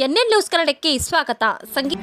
NN news ಕನ್ನಡಕ್ಕೆ ಸ್ವಾಗತ ಸಂಗೀತ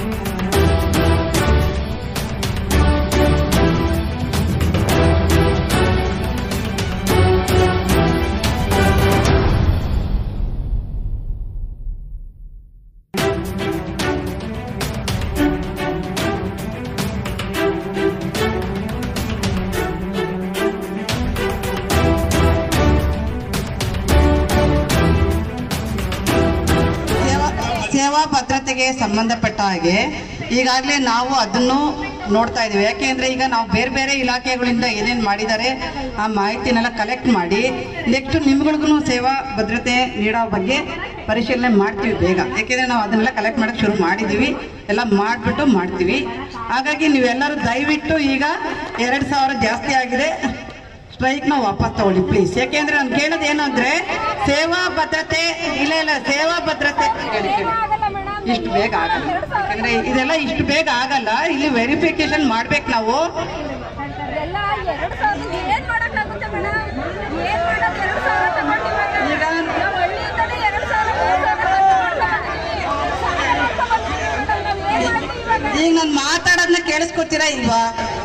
ಸೇವಾ ಸೇವಾ ಭದ್ರತೆಗೆ ಸಂಬಂಧಪಟ್ಟ ಹಾಗೆ ಈಗಾಗಲೇ ನಾವು ಅದನ್ನು ನೋಡ್ತಾ ಇದ್ದೀವಿ ಯಾಕೆಂದ್ರೆ ಈಗ ನಾವು ಬೇರೆ ಬೇರೆ ಇಲಾಖೆಗಳಿಂದ ಏನೇನು ಮಾಡಿದ್ದಾರೆ ಆ ಮಾಹಿತಿನೆಲ್ಲ ಕಲೆಕ್ಟ್ ಮಾಡಿ ನೆಕ್ಸ್ಟ್ ನಿಮ್ಗಳಿಗೂ ಸೇವಾ ಭದ್ರತೆ ನೀಡೋ ಬಗ್ಗೆ ಪರಿಶೀಲನೆ ಮಾಡ್ತೀವಿ ಬೇಗ ಯಾಕೆಂದ್ರೆ ನಾವು ಅದನ್ನೆಲ್ಲ ಕಲೆಕ್ಟ್ ಮಾಡಕ್ಕೆ ಶುರು ಮಾಡಿದ್ದೀವಿ ಎಲ್ಲ ಮಾಡಿಬಿಟ್ಟು ಮಾಡ್ತೀವಿ ಹಾಗಾಗಿ ನೀವೆಲ್ಲರೂ ದಯವಿಟ್ಟು ಈಗ ಎರಡು ಸಾವಿರ ಜಾಸ್ತಿ ಆಗಿದೆ ಸ್ಟ್ರೈಕ್ ನ ವಾಪಸ್ ತಗೊಳ್ಳಿ ಪ್ಲೀಸ್ ಯಾಕೆಂದ್ರೆ ನಾನು ಕೇಳೋದು ಏನು ಅಂದ್ರೆ ಸೇವಾ ಭದ್ರತೆ ಇಲ್ಲ ಇಲ್ಲ ಸೇವಾ ಭದ್ರತೆ ಕೇಳಿ, ಕೇಳಿ. ಇಷ್ಟು ಬೇಗ ಆಗಲ್ಲ ಯಾಕಂದ್ರೆ ಇದೆಲ್ಲ ಇಷ್ಟು ಬೇಗ ಆಗಲ್ಲ ಇಲ್ಲಿ ವೆರಿಫಿಕೇಶನ್ ಮಾಡ್ಬೇಕು ನಾವು ಎಲ್ಲ ಎರಡು ಸಾವಿರ ಏನ್ ಮಾಡಕ್ಕಾಗುತ್ತೆ ಮೇಡಮ್ ಏನ್ ಮಾಡೋದು ಎರಡು ಸಾವಿರ ತಗೊಂಡು ಇವಾಗ ಈಗ ನಾವು ಹಳ್ಳಿಯಿಂದಲೇ ಎರಡು ಸಾವಿರ ಮೂರು ಸಾವಿರ ಖರ್ಚು ಮಾಡ್ಕೊಂಡಿದ್ದೀವಿ. ಸಾಲ ಮಾಡ್ಕೊಂಡ್ಬಂದಿದ್ದೀವಿ ಮೇಡಮ್. ನಾವ್ ಏನ್ ಮಾಡ್ತೀವಿ ಇವಾಗ? ಈಗ ನಾನು ಮಾತಾಡೋದನ್ನ ಕೇಳಿಸ್ಕೊತೀರಾ ಇಲ್ವಾ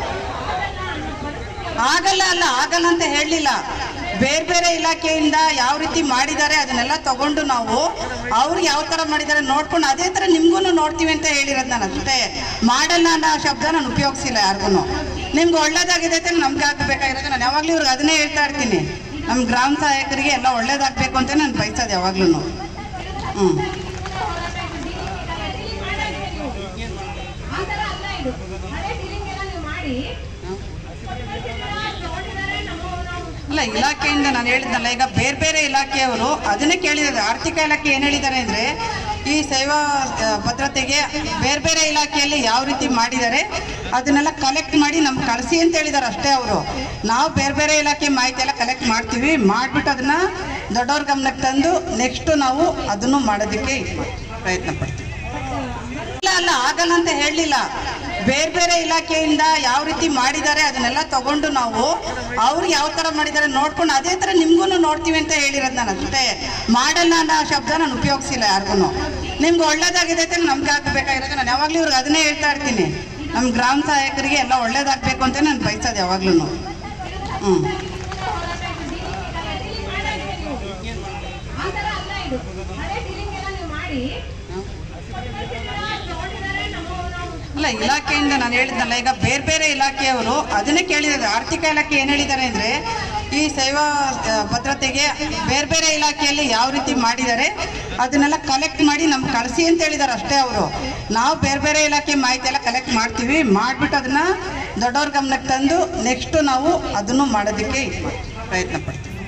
ಆಗಲ್ಲ ಅಲ್ಲ ಆಗಲ್ಲ ಅಂತ ಹೇಳಲಿಲ್ಲ ಬೇರೆ ಬೇರೆ ಇಲಾಖೆಯಿಂದ ಯಾವ ರೀತಿ ಮಾಡಿದ್ದಾರೆ ಅದನ್ನೆಲ್ಲ ತಗೊಂಡು ನಾವು ಅವ್ರು ಯಾವ ತರ ಮಾಡಿದ್ದಾರೆ ನೋಡ್ಕೊಂಡು ಅದೇ ತರ ನಿಮ್ಗೂ ನೋಡ್ತೀವಿ ಅಂತ ಹೇಳಿರೋದು ನಾನು ಅಷ್ಟೇ ಮಾಡಲ್ಲ ಅನ್ನೋ ಶಬ್ದ ನಾನು ಉಪಯೋಗಿಸಿಲ್ಲ ಯಾರಿಗೂ ನಿಮ್ಗೆ ಒಳ್ಳೇದಾಗಿದೆ ಅಂತ ನಮ್ಗೆ ಆಗ್ಬೇಕಾಗಿರೋದು ನಾನು ಯಾವಾಗಲೂ ಇವ್ರಿಗೆ ಅದನ್ನೇ ಹೇಳ್ತಾ ಇರ್ತೀನಿ ನಮ್ಮ ಗ್ರಾಮ ಸಹಾಯಕರಿಗೆ ಎಲ್ಲ ಒಳ್ಳೇದಾಗಬೇಕು ಅಂತ ನಾನು ಬಯಸೋದು ಯಾವಾಗ್ಲೂ ಹ್ಞೂ ಆ ಥರ ಅಲ್ಲ ಇದು ಹಳೆ ಫೀಲಿಂಗ್ ಎಲ್ಲ ನೀವು ಮಾಡಿ ಅಲ್ಲ ಇಲಾಖೆಯಿಂದ ನಾನು ಹೇಳಿದ್ನಲ್ಲ ಈಗ ಬೇರೆ ಬೇರೆ ಇಲಾಖೆಯವರು ಅದನ್ನೇ ಕೇಳಿದ್ದಾರೆ ಆರ್ಥಿಕ ಇಲಾಖೆ ಏನು ಹೇಳಿದ್ದಾರೆ ಅಂದ್ರೆ ಈ ಸೇವಾ ಆ, ಭದ್ರತೆಗೆ ಬೇರೆ ಬೇರೆ ಇಲಾಖೆಯಲ್ಲಿ ಯಾವ ರೀತಿ ಮಾಡಿದ್ದಾರೆ ಅದನ್ನೆಲ್ಲ ಕಲೆಕ್ಟ್ ಮಾಡಿ ನಮ್ಗೆ ಕಳಿಸಿ ಅಂತ ಹೇಳಿದ್ದಾರೆ ಅಷ್ಟೇ ಅವರು ನಾವು ಬೇರೆ ಬೇರೆ ಇಲಾಖೆ ಮಾಹಿತಿ ಎಲ್ಲ ಕಲೆಕ್ಟ್ ಮಾಡ್ತೀವಿ ಮಾಡಿಬಿಟ್ಟು ಅದನ್ನ ದೊಡ್ಡವ್ರ ಗಮನಕ್ಕೆ ತಂದು ನೆಕ್ಸ್ಟ್ ನಾವು ಅದನ್ನು ಮಾಡೋದಕ್ಕೆ ಪ್ರಯತ್ನ ಪಡ್ತೀವಿ ಇಲ್ಲ ಅಲ್ಲ ಆಗಲ್ಲ ಅಂತ ಹೇಳಲಿಲ್ಲ ಬೇರೆ ಬೇರೆ ಇಲಾಖೆಯಿಂದ ಯಾವ ರೀತಿ ಮಾಡಿದ್ದಾರೆ ಅದನ್ನೆಲ್ಲ ತಗೊಂಡು ನಾವು ಅವ್ರು ಯಾವ ತರ ಮಾಡಿದ್ದಾರೆ ನೋಡ್ಕೊಂಡು ಅದೇ ತರ ನಿಮ್ಗೂ ನೋಡ್ತೀವಿ ಅಂತ ಹೇಳಿರೋದು ನಾನು ಅಷ್ಟೇ ಮಾಡಲ್ಲ ಅನ್ನೋ ಶಬ್ದ ನಾನು ಉಪಯೋಗಿಸಿಲ್ಲ ಯಾರಿಗೂ ನಿಮ್ಗೆ ಒಳ್ಳೇದಾಗಿದೆ ಅಂತ ನಮ್ಗೆ ಆಗ್ಬೇಕಾಗಿರೋದು ನಾನು ಯಾವಾಗಲೂ ಇವ್ರಿಗೆ ಅದನ್ನೇ ಹೇಳ್ತಾ ಇರ್ತೀನಿ ನಮ್ಮ ಗ್ರಾಮ ಸಹಾಯಕರಿಗೆ ಎಲ್ಲ ಒಳ್ಳೇದಾಗಬೇಕು ಅಂತ ನಾನು ಬಯಸೋದು ಯಾವಾಗ್ಲೂ ಹ್ಞೂ ಆ ಥರ ಅಲ್ಲ ಇದು ಹಳೆ ಫೀಲಿಂಗ್ ಎಲ್ಲ ನೀವು ಮಾಡಿ ಅಲ್ಲ ಇಲಾಖೆಯಿಂದ ನಾನು ಹೇಳಿದ್ನಲ್ಲ ಈಗ ಬೇರೆ ಬೇರೆ ಇಲಾಖೆಯವರು ಅದನ್ನೇ ಕೇಳಿದ್ದಾರೆ ಆರ್ಥಿಕ ಇಲಾಖೆ ಏನು ಹೇಳಿದ್ದಾರೆ ಅಂದ್ರೆ ಈ ಸೇವಾ ಆ, ಭದ್ರತೆಗೆ ಬೇರೆ ಬೇರೆ ಇಲಾಖೆಯಲ್ಲಿ ಯಾವ ರೀತಿ ಮಾಡಿದ್ದಾರೆ ಅದನ್ನೆಲ್ಲ ಕಲೆಕ್ಟ್ ಮಾಡಿ ನಮ್ಗೆ ಕಳಿಸಿ ಅಂತ ಹೇಳಿದ್ದಾರೆ ಅಷ್ಟೇ ಅವರು ನಾವು ಬೇರೆ ಬೇರೆ ಇಲಾಖೆ ಮಾಹಿತಿ ಎಲ್ಲ ಕಲೆಕ್ಟ್ ಮಾಡ್ತೀವಿ ಮಾಡಿಬಿಟ್ಟು ಅದನ್ನ ದೊಡ್ಡವ್ರ ಗಮನಕ್ಕೆ ತಂದು ನೆಕ್ಸ್ಟ್ ನಾವು ಅದನ್ನು ಮಾಡೋದಕ್ಕೆ ಪ್ರಯತ್ನ ಪಡ್ತೀವಿ